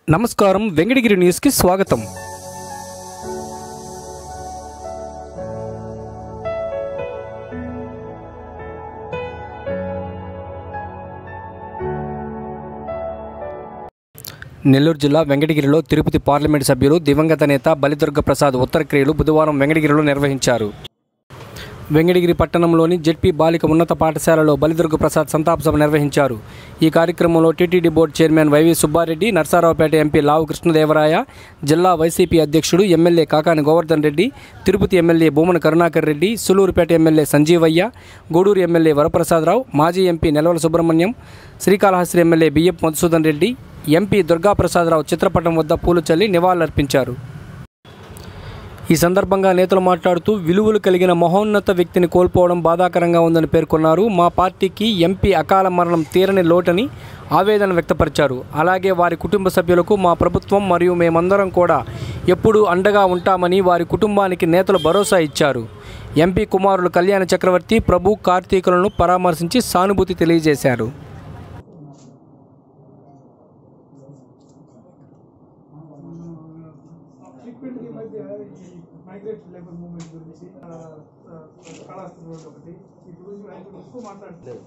నమస్కారం వెంకటగిరి న్యూస్కి స్వాగతం నెల్లూరు జిల్లా వెంకటగిరిలో తిరుపతి పార్లమెంటు సభ్యులు దివంగత నేత బలిదుర్గ ప్రసాద్ ఉత్తర క్రియలు బుధవారం వెంకటగిరిలో నిర్వహించారు వెంకటగిరి పట్టణంలోని జెడ్పీ బాలిక ఉన్నత పాఠశాలలో బలిదుర్గ ప్రసాద్ సంతాప సభ నిర్వహించారు ఈ కార్యక్రమంలో TTD board chairman YV Subba Reddy Narasaraopet MP Lavu Krishnadevaraya జిల్లా వైసీపీ అధ్యక్షుడు MLA Kakani Govardhan Reddy Tirupati MLA Bhumana Karunakar Reddy Sullurpeta MLA Sanjeevaiah Gudur MLA Varaprasad Rao మాజీ MP Nelavala Subrahmanyam Srikalahasti MLA Biyyapu Madhusudan Reddy MP Durga Prasad Rao చిత్రపటం వద్ద పూలు చల్లి నివాళులర్పించారు ఈ సందర్భంగా నేతలు మాట్లాడుతూ విలువలు కలిగిన మహోన్నత వ్యక్తిని కోల్పోవడం బాధాకరంగా ఉందని పేర్కొన్నారు మా పార్టీకి ఎంపీ అకాల మరణం తీరని లోటని ఆవేదన వ్యక్తపరిచారు అలాగే వారి కుటుంబ సభ్యులకు మా ప్రభుత్వం మరియు మేమందరం కూడా ఎప్పుడూ అండగా ఉంటామని వారి కుటుంబానికి నేతలు భరోసా ఇచ్చారు ఎంపీ కుమారులు కళ్యాణ చక్రవర్తి ప్రభు కార్తీకులను పరామర్శించి సానుభూతి తెలియజేశారు ట్రీట్మెంట్ ఈ మధ్య ఈ మైగ్రేట్ లేబర్ మూవ్మెంట్ గురించి ఆ, ఆ, కళాస్త్రి రోడ్ ఒకటి వీటి గురించి ఆయన ఎక్కువ మాట్లాడుతున్నారు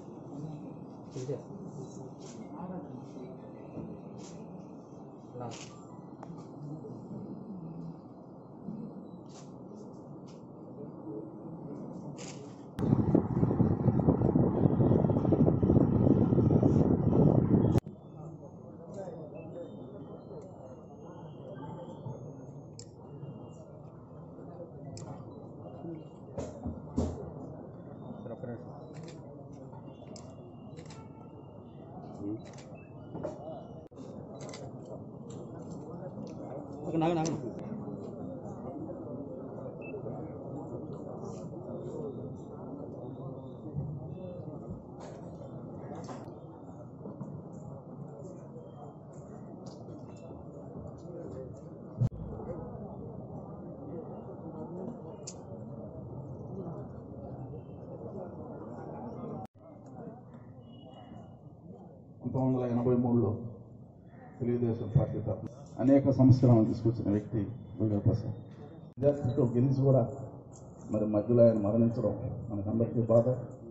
పంతొమ్మిది వందల ఎనభై మూడులో తెలుగుదేశం పార్టీ తరఫున అనేక సంస్కరణలు తీసుకొచ్చిన వ్యక్తి దుర్గా ప్రసాద్ విద్యార్థితో గెలిచి కూడా మరి మధ్యలో ఆయన మరణించడం మనకందరికీ బాధ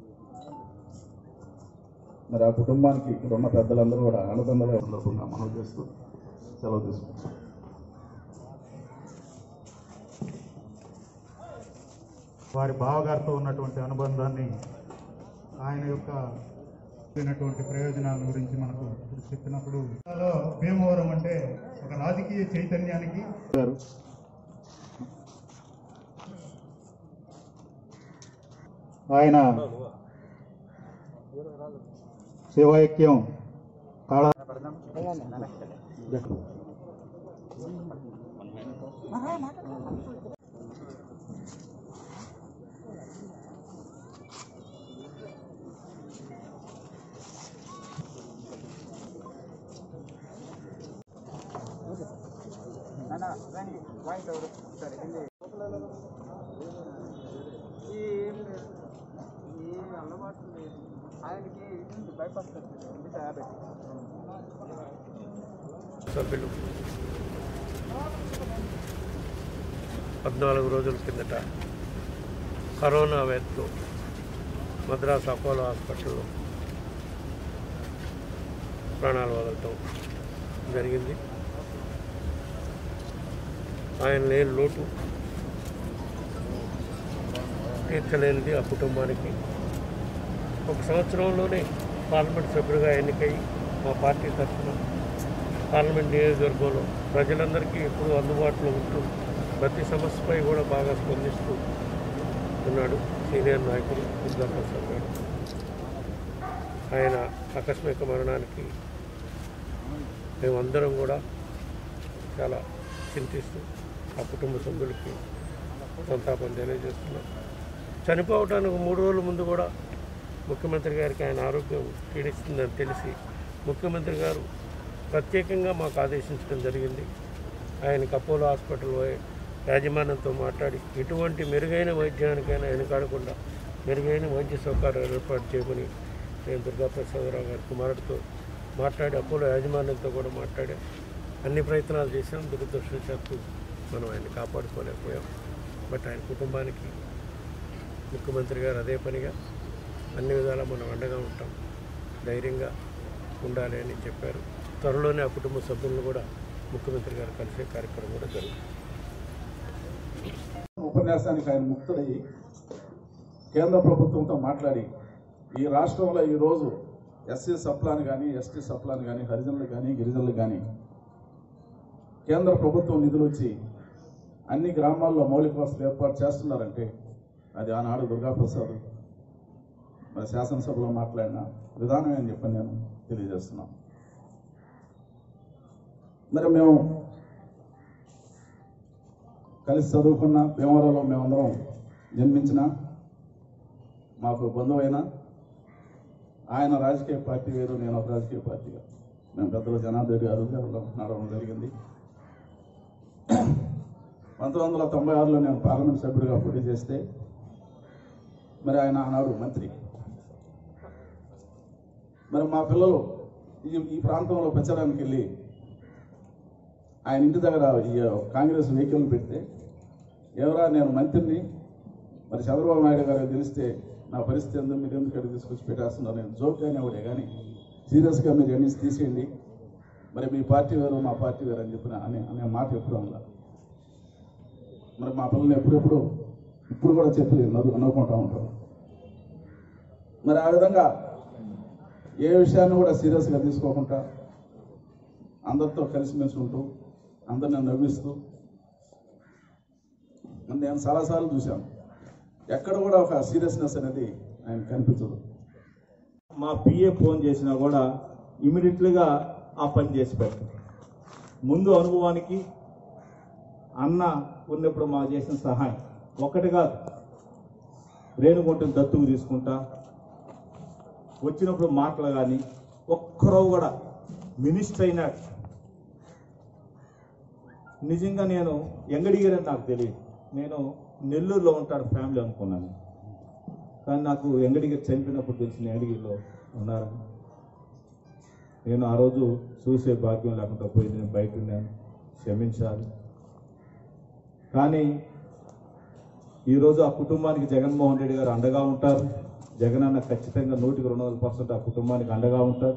మరి ఆ కుటుంబానికి ఇక్కడ ఉన్న పెద్దలందరూ కూడా అన్నదండలే సందర్భంగా మనవి చేస్తూ సెలవు తీసుకుంటాం వారి బావగారితో ఉన్నటువంటి అనుబంధాన్ని ఆయన యొక్క ఉన్నటువంటి ప్రయోజనాల గురించి మనకు ఇప్పుడు చెప్పినప్పుడు లో భీమవరం అంటే ఒక రాజకీయ చైతన్యానికి గారు ఆయన శివైక్యం కాళ సభ్యులు పద్నాలుగు రోజుల కిందట కరోనా వ్యాధితో మద్రాస్ అపోలో హాస్పిటల్లో ప్రాణాలు వదలటం జరిగింది ఆయన లేని లోటు తీర్చలేనిది ఆ కుటుంబానికి ఒక సంవత్సరంలోనే పార్లమెంట్ సభ్యుడిగా ఎన్నికై మా పార్టీ తరఫున పార్లమెంట్ నియోజకవర్గంలో ప్రజలందరికీ ఎప్పుడూ అందుబాటులో ఉంటూ ప్రతి సమస్యపై కూడా బాగా స్పందిస్తూ ఉన్నాడు సీనియర్ నాయకుడు దుర్గాప్రసాద్ గారు ఆయన ఆకస్మిక మరణానికి మేమందరం కూడా చాలా చింతిస్తూ ఆ కుటుంబ సభ్యులకి సంతాపం తెలియజేస్తున్నాం చనిపోవడానికి మూడు రోజుల ముందు కూడా ముఖ్యమంత్రి గారికి ఆయన ఆరోగ్యం క్షీణిస్తుందని తెలిసి ముఖ్యమంత్రి గారు ప్రత్యేకంగా మాకు ఆదేశించడం జరిగింది ఆయనకి అపోలో హాస్పిటల్ పోయి యాజమాన్యంతో మాట్లాడి ఎటువంటి మెరుగైన వైద్యానికైనా వెనకాడకుండా మెరుగైన వైద్య సౌకర్యాలు ఏర్పాటు చేయమని నేను దుర్గాప్రసాదరావు గారి కుమారుడితో మాట్లాడి అపోలో యాజమాన్యంతో కూడా మాట్లాడాం అన్ని ప్రయత్నాలు చేసాం దురదృష్టవశాత్తు మనం ఆయన్ని కాపాడుకోలేకపోయాం బట్ ఆయన కుటుంబానికి ముఖ్యమంత్రి గారు అదే పనిగా అన్ని విధాలా మనం అండగా ఉంటాం ధైర్యంగా ఉండాలి అని చెప్పారు త్వరలోనే ఆ కుటుంబ సభ్యులను కూడా ముఖ్యమంత్రి గారు కలిసే కార్యక్రమం కూడా జరుగుతుంది ఉపన్యాసానికి ఆయన ముక్తుడయ్యి కేంద్ర ప్రభుత్వంతో మాట్లాడి ఈ రాష్ట్రంలో ఈరోజు ఎస్సీ సప్లాన్ కానీ ఎస్టీ సప్లాన్ కానీ హరిజనులు కానీ గిరిజనులు కానీ కేంద్ర ప్రభుత్వం నిధులు వచ్చి అన్ని గ్రామాల్లో మౌలిక వసతులు ఏర్పాటు చేస్తున్నారంటే అది ఆనాడు దుర్గాప్రసాద్ మరి శాసనసభలో మాట్లాడిన విధానమే అని చెప్పి నేను తెలియజేస్తున్నాను మరి మేము కలిసి చదువుకున్న భీమవరంలో మేమందరం జన్మించిన మాకు బంధువైన ఆయన రాజకీయ పార్టీ వేరు నేను ఒక రాజకీయ పార్టీగా మేము పెద్దలు జనార్దన్ రెడ్డి గారు గారిలో నడవడం జరిగింది పంతొమ్మిది వందల తొంభై ఆరులో నేను పార్లమెంట్ సభ్యుడిగా పోటీ చేస్తే మరి ఆయన ఆనాడు మంత్రి మరి మా పిల్లలు ఈ ఈ ప్రాంతంలో ప్రచారానికి వెళ్ళి ఆయన ఇంటి దగ్గర ఈ కాంగ్రెస్ వెహికల్ పెడితే ఎవరా నేను మంత్రిని మరి చంద్రబాబు నాయుడు గారికి తెలిస్తే నా పరిస్థితి ఎందుకు మీరు ఎందుకు ఇక్కడ తీసుకొచ్చి పెట్టేస్తున్నారు నేను జోక్ అనేవాడే కానీ సీరియస్గా మీరు ఎన్ని తీసేయండి మరి మీ పార్టీ వేరు మా పార్టీ వేరు అని చెప్పిన అనే అనే మాట ఎప్పుడు అన్నా మరి మా పిల్లలు ఎప్పుడెప్పుడు ఇప్పుడు కూడా చెప్పి నవ్వు నవ్వుకుంటా ఉంటారు మరి ఆ విధంగా ఏ విషయాన్ని కూడా సీరియస్గా తీసుకోకుండా అందరితో కలిసిమెలిసి ఉంటూ అందరిని నవ్విస్తూ మరి నేను చాలాసార్లు చూశాను ఎక్కడ కూడా ఒక సీరియస్నెస్ అనేది ఆయన కనిపించదు మా పిఏ ఫోన్ చేసినా కూడా ఇమీడియట్లీగా ఆ పని చేసి పెడతాం ముందు అనుభవానికి అన్న ఉన్నప్పుడు మా చేసిన సహాయం ఒకటి కాదు రేణుగుంటని దత్తుకు తీసుకుంటా వచ్చినప్పుడు మాటలు కానీ ఒక్కరో కూడా మినిస్టర్ అయినాడు నిజంగా నేను ఎంగడిగిరి అని నాకు తెలియదు నేను నెల్లూరులో ఉంటాడు ఫ్యామిలీ అనుకున్నాను కానీ నాకు ఎంగడిగిరి చనిపోయినప్పుడు తెలిసిన ఎంగడిగిరిలో ఉన్నారని నేను ఆ రోజు చూసే భాగ్యం లేకుండా పోయింది నేను బయట ఉన్నాను క్షమించాలి కానీ ఈరోజు ఆ కుటుంబానికి జగన్మోహన్ రెడ్డి గారు అండగా ఉంటారు జగన్ అన్న ఖచ్చితంగా నూటికి రెండు వందల పర్సెంట్ ఆ కుటుంబానికి అండగా ఉంటారు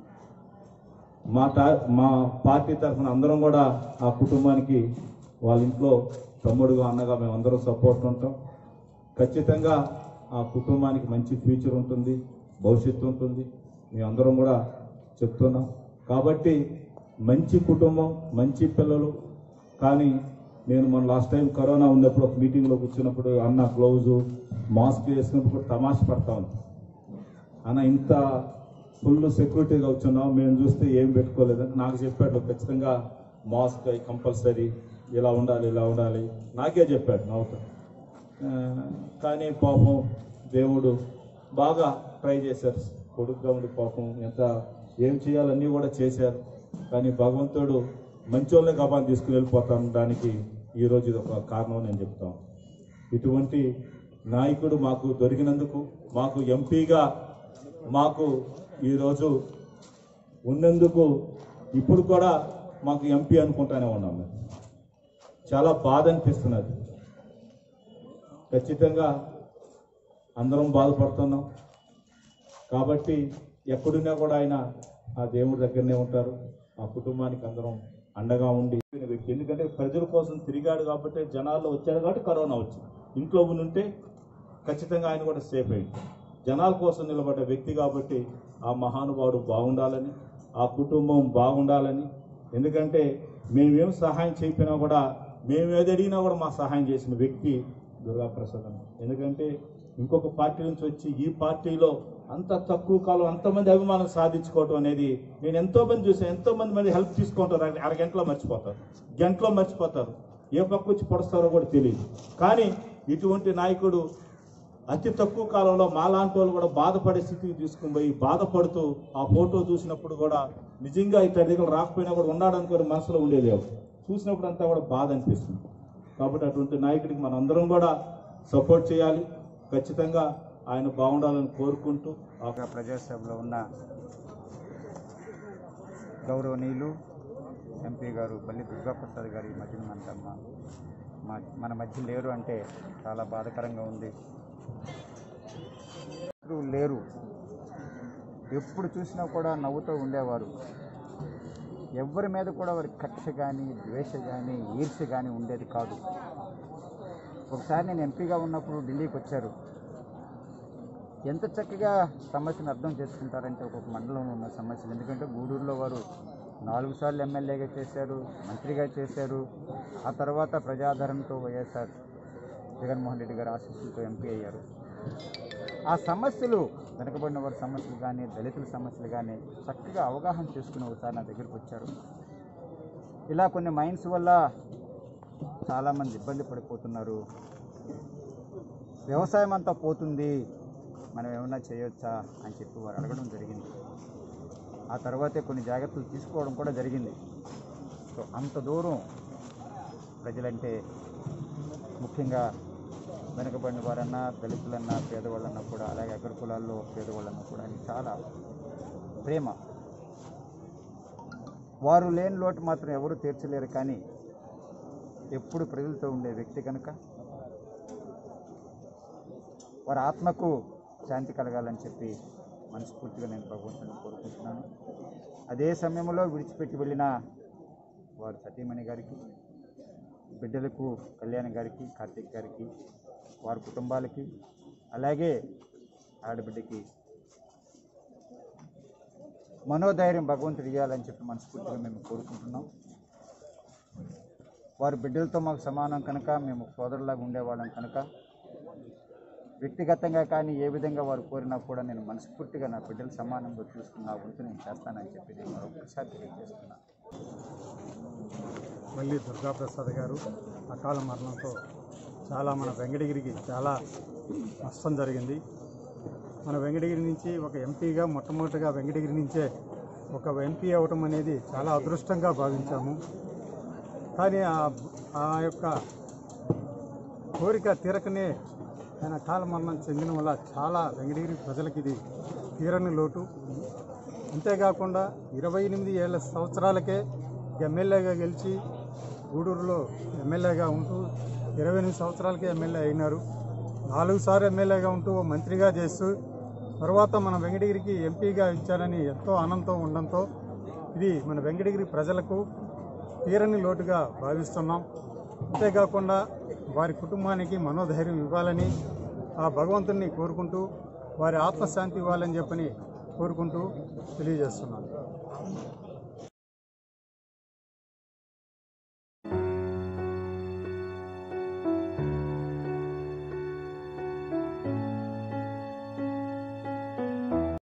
మా టా మా పార్టీ తరఫున అందరం కూడా ఆ కుటుంబానికి వాళ్ళ ఇంట్లో తమ్ముడుగా అన్నగా మేము అందరం సపోర్ట్ ఉంటాం ఖచ్చితంగా ఆ కుటుంబానికి మంచి ఫ్యూచర్ ఉంటుంది భవిష్యత్తు ఉంటుంది మేము అందరం కూడా చెప్తున్నాం కాబట్టి మంచి కుటుంబం మంచి పిల్లలు కానీ నేను మన లాస్ట్ టైం కరోనా ఉన్నప్పుడు ఒక మీటింగ్లో కూర్చున్నప్పుడు అన్న గ్లౌజు మాస్క్ వేసినప్పుడు కూడా తమాష పడతా ఉంది అన్న ఇంత ఫుల్ సెక్యూరిటీగా వచ్చున్నాం మేము చూస్తే ఏం పెట్టుకోలేదని నాకు చెప్పాడు ఖచ్చితంగా మాస్క్ కంపల్సరీ ఇలా ఉండాలి ఇలా ఉండాలి నాకే చెప్పాడు నవ్వుతా ఆ, కానీ పాపం దేవుడు బాగా ట్రై చేశారు కొడుకుగా ఉండి పాపం ఎంత ఏం చేయాలన్నీ కూడా చేశారు కానీ భగవంతుడు మంచోళ్ళని గబాన్ తీసుకుని వెళ్ళిపోతాను దానికి ఈరోజు ఇది ఒక కారణం అని నేను చెప్తాను ఇటువంటి నాయకుడు మాకు దొరికినందుకు మాకు ఎంపీగా మాకు ఈరోజు ఉన్నందుకు ఇప్పుడు కూడా మాకు ఎంపీ అనుకుంటానే ఉన్నాం మేము చాలా బాధ అనిపిస్తున్నది ఖచ్చితంగా అందరం బాధపడుతున్నాం కాబట్టి ఎక్కడున్నా కూడా ఆయన ఆ దేవుడి దగ్గరనే ఉంటారు ఆ కుటుంబానికి అందరం అండగా ఉండి వ్యక్తి ఎందుకంటే ప్రజల కోసం తిరిగాడు కాబట్టి జనాల్లో వచ్చాడు కాబట్టి కరోనా వచ్చింది ఇంట్లో ఉంటే ఖచ్చితంగా ఆయన కూడా సేఫ్ అయ్యింది జనాల కోసం నిలబడ్డ వ్యక్తి కాబట్టి ఆ మహానుభావుడు బాగుండాలని ఆ కుటుంబం బాగుండాలని ఎందుకంటే మేమేం సహాయం చేయకపోయినా కూడా మేము ఏది అడిగినా కూడా మా సహాయం చేసిన వ్యక్తి దుర్గాప్రసాద్ అన్న ఎందుకంటే ఇంకొక పార్టీ నుంచి వచ్చి ఈ పార్టీలో అంత తక్కువ కాలం అంతమంది అభిమానం సాధించుకోవటం అనేది నేను ఎంతో మంది చూసాను ఎంతో మంది మంది హెల్ప్ తీసుకుంటారు అర- అరగంటలో మర్చిపోతారు గంటలో మర్చిపోతారు ఏ పక్క వచ్చి పొడుస్తారో కూడా తెలియదు కానీ ఇటువంటి నాయకుడు అతి తక్కువ కాలంలో మాలాంటి వాళ్ళు కూడా బాధపడే స్థితికి తీసుకుని పోయి బాధపడుతూ ఆ ఫోటో చూసినప్పుడు కూడా నిజంగా ఇతడి దగ్గర రాకపోయినా కూడా ఉన్నాడు అనుకుని మనసులో ఉండేది ఎవరు. చూసినప్పుడు అంతా కూడా బాధ అనిపిస్తుంది కాబట్టి అటువంటి నాయకుడికి మనం అందరం కూడా సపోర్ట్ చేయాలి ఖచ్చితంగా ఆయన బాగుండాలని కోరుకుంటూ ఆ ప్రజాసభలో ఉన్న గౌరవనీయులు ఎంపీ గారు బల్లి దుర్గాప్రసాద్ గారు ఈ మధ్యన మనకు మా మా మన మధ్య లేరు అంటే చాలా బాధాకరంగా ఉంది ఎప్పుడూ లేరు ఎప్పుడు చూసినా కూడా నవ్వుతూ ఉండేవారు ఎవరి మీద కూడా వారి కక్ష కానీ ద్వేష కానీ ఈర్ష్య కానీ ఉండేది కాదు ఒకసారి నేను ఎంపీగా ఉన్నప్పుడు ఢిల్లీకి వచ్చారు ఎంత చక్కగా సమస్యను అర్థం చేసుకుంటారంటే ఒక్కొక్క మండలంలో ఉన్న సమస్యలు ఎందుకంటే గూడూరులో వారు నాలుగు సార్లు ఎమ్మెల్యేగా చేశారు మంత్రిగా చేశారు ఆ తర్వాత ప్రజాదరణతో వైఎస్ఆర్ జగన్మోహన్ రెడ్డి గారు ఆశీస్సులతో ఎంపీ అయ్యారు ఆ సమస్యలు వెనకబడిన వారి సమస్యలు కానీ దళితుల సమస్యలు కానీ చక్కగా అవగాహన చేసుకుని ఒకసారి నా దగ్గరికి వచ్చారు ఇలా కొన్ని మైండ్స్ వల్ల చాలామంది ఇబ్బంది పడిపోతున్నారు వ్యవసాయం అంతా పోతుంది మనం ఏమన్నా చేయొచ్చా అని చెప్పి వారు అడగడం జరిగింది ఆ తర్వాతే కొన్ని జాగ్రత్తలు తీసుకోవడం కూడా జరిగింది సో అంత దూరం ప్రజలంటే ముఖ్యంగా వెనుకబడిన వారన్నా దళితులన్నా పేదవాళ్ళన్నా కూడా అలాగే అగ్ర కులాల్లో పేదవాళ్ళన్నా కూడా అది చాలా ప్రేమ వారు లేని లోటు మాత్రం ఎవరు తీర్చలేరు కానీ ఎప్పుడు ప్రజలతో ఉండే వ్యక్తి కనుక వారి ఆత్మకు శాంతి కలగాలని చెప్పి మనస్ఫూర్తిగా నేను భగవంతుని కోరుకుంటున్నాను అదే సమయంలో విడిచిపెట్టి వెళ్ళిన వారి సతీమణి గారికి బిడ్డలకు కళ్యాణ్ గారికి కార్తీక్ గారికి వారి కుటుంబాలకి అలాగే ఆడబిడ్డకి మనోధైర్యం భగవంతుడు ఇవ్వాలని చెప్పి మనస్ఫూర్తిగా మేము కోరుకుంటున్నాం వారి బిడ్డలతో మాకు సమానం కనుక మేము సోదరులాగా ఉండేవాళ్ళం కనుక వ్యక్తిగతంగా కానీ ఏ విధంగా వారు కోరినా కూడా నేను మనస్ఫూర్తిగా నా బిడ్డలు సమానంగా చూసుకున్న నా వంతు నేను చేస్తానని చెప్పి నేను మరొకసారి తెలియజేస్తున్నాను మళ్ళీ దుర్గాప్రసాద్ గారు అకాల మరణంతో చాలా మన వెంకటగిరికి చాలా నష్టం జరిగింది మన వెంకటగిరి నుంచి ఒక ఎంపీగా మొట్టమొదటిగా వెంకటగిరి నుంచే ఒక ఎంపీ అవ్వటం అనేది చాలా అదృష్టంగా భావించాము కానీ ఆ ఆ యొక్క కోరిక తీరకనే ఆయన కాల మరణం చెందిన వల్ల చాలా వెంకటగిరి ప్రజలకి ఇది తీరని లోటు అంతేకాకుండా ఇరవై ఎనిమిది ఏళ్ళ సంవత్సరాలకే ఎమ్మెల్యేగా గెలిచి గూడూరులో ఎమ్మెల్యేగా ఉంటూ ఇరవై ఎనిమిది సంవత్సరాలకే ఎమ్మెల్యే అయినారు నాలుగు సార్లు ఎమ్మెల్యేగా ఉంటూ ఓ మంత్రిగా చేస్తూ తర్వాత మన వెంకటగిరికి ఎంపీగా ఇచ్చారని ఎంతో ఆనందంతో ఉండడంతో ఇది మన వెంకటగిరి ప్రజలకు తీరని లోటుగా భావిస్తున్నాం అంతేకాకుండా వారి కుటుంబానికి మనోధైర్యం ఇవ్వాలని ఆ భగవంతుని కోరుకుంటూ వారి ఆత్మశాంతి ఇవ్వాలని చెప్పని కోరుకుంటూ తెలియజేస్తున్నాను